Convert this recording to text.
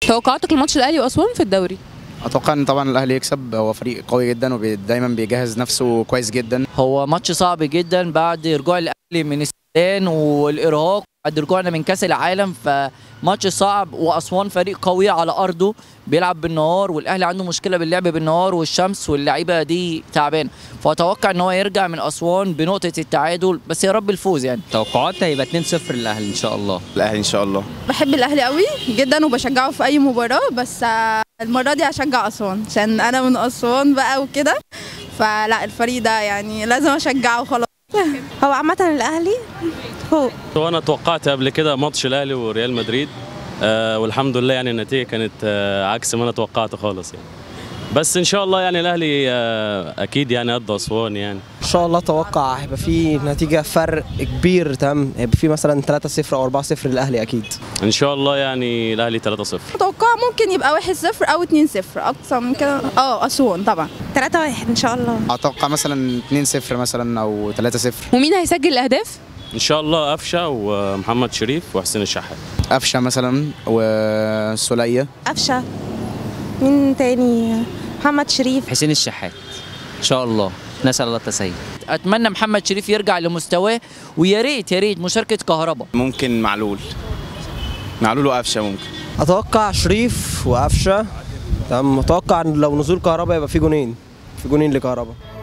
توقعاتك لماتش الاهلي واسوان في الدوري اتوقع ان طبعا الاهلي يكسب هو فريق قوي جدا ودايما بيجهز نفسه كويس جدا هو ماتش صعب جدا بعد رجوع الاهلي من السودان والارهاق بعد رجوعنا من كاس العالم فماتش صعب واسوان فريق قوي على ارضه بيلعب بالنهار والاهلي عنده مشكله باللعب بالنهار والشمس واللعيبه دي تعبانه فاتوقع ان هو يرجع من اسوان بنقطه التعادل بس يا رب الفوز يعني توقعاتي هيبقى 2-0 للاهلي ان شاء الله الاهلي ان شاء الله بحب الاهلي قوي جدا وبشجعه في اي مباراه بس آه، المره دي هشجع اسوان عشان انا من اسوان بقى وكده فلا الفريق ده يعني لازم اشجعه خلاص هو عامة الأهلي هو وانا توقعت قبل كده ماتش الاهلي وريال مدريد آه والحمد لله يعني النتيجه كانت آه عكس ما انا توقعت خالص يعني بس ان شاء الله يعني الاهلي آه اكيد يعني قد اسوان يعني ان شاء الله اتوقع هيبقى في نتيجه فرق كبير تمام هيبقى في مثلا 3-0 او 4-0 للاهلي اكيد ان شاء الله يعني الاهلي 3-0 اتوقع ممكن يبقى 1-0 او 2-0 اقصى من كده اه اسوان طبعا 3 واحد إن شاء الله اتوقع مثلا 2-0 مثلا او 3-0 ومين هيسجل الاهداف ان شاء الله قفشه ومحمد شريف وحسين الشحات قفشه مثلا وسوليه قفشة مين تاني محمد شريف حسين الشحات ان شاء الله نسال الله التسهيل اتمنى محمد شريف يرجع لمستواه ويا ريت يا ريت مشاركه كهربا ممكن معلول معلول وقفشه ممكن اتوقع شريف وقفشه تمام اتوقع ان لو نزول كهربا يبقى في جونين في جونين لكهربا